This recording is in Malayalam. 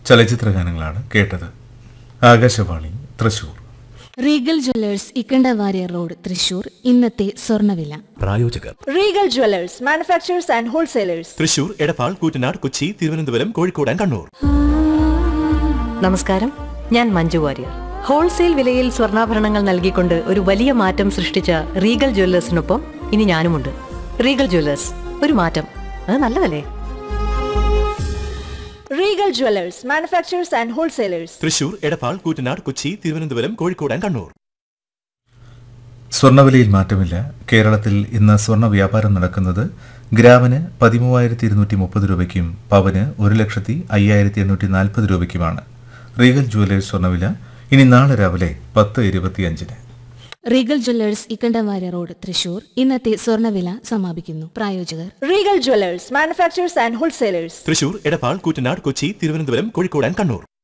ചലച്ചിത്ര ഗാനങ്ങളാണ് കേട്ടത് Akashvani Thrissur Regal Jewellers Ikkandavarier road Thrissur ഇന്നത്തെ സ്വർണ്ണവില പ്രായോജകർ Regal Jewelers, manufacturers and wholesalers. Thrissur Edappal Koottanad Kochi Thiruvananthapuram Kozhikode and Kannur നമസ്കാരം ഞാൻ മഞ്ജു വാര്യർ ഹോൾസെയിൽ വിലയിൽ സ്വർണ്ണാഭരണങ്ങൾ നൽകിക്കൊണ്ട് ഒരു വലിയ മാറ്റം സൃഷ്ടിച്ച റീഗൽ ജ്വല്ലേഴ്സിനൊപ്പം ഇനി ഞാനുമുണ്ട് റീഗൽ ജ്വല്ലേഴ്സ് ഒരു മാറ്റം അത് നല്ലതല്ലേ Regal Jewelers, manufacturers and wholesalers. Thrissur Edappal Koottanad Kochi Thiruvananthapuram Kozhikode and Kannur സ്വർണ്ണവിലയിൽ മാറ്റമില്ല കേരളത്തിൽ ഇന്ന് സ്വർണ്ണ വ്യാപാരം നടക്കുന്നത് ഗ്രാമിന് പതിമൂവായിരത്തി ഇരുന്നൂറ്റി മുപ്പത് രൂപയ്ക്കും പവന് ഒരു ലക്ഷത്തി അയ്യായിരത്തി എണ്ണൂറ്റി നാൽപ്പത് രൂപയ്ക്കുമാണ് റീഗൽ ജുവലേഴ്സ് സ്വർണ്ണവില ഇനി നാളെ രാവിലെ പത്ത് ഇരുപത്തിയഞ്ചിന് Regal Jewellers Ikkandavarier road Thrissur ഇന്നത്തെ സ്വർണ്ണവില സമാപിക്കുന്നു പ്രായോജകർ Regal Jewelers, manufacturers and wholesalers. Thrissur Edappal Koottanad Kochi Thiruvananthapuram Kozhikode and Kannur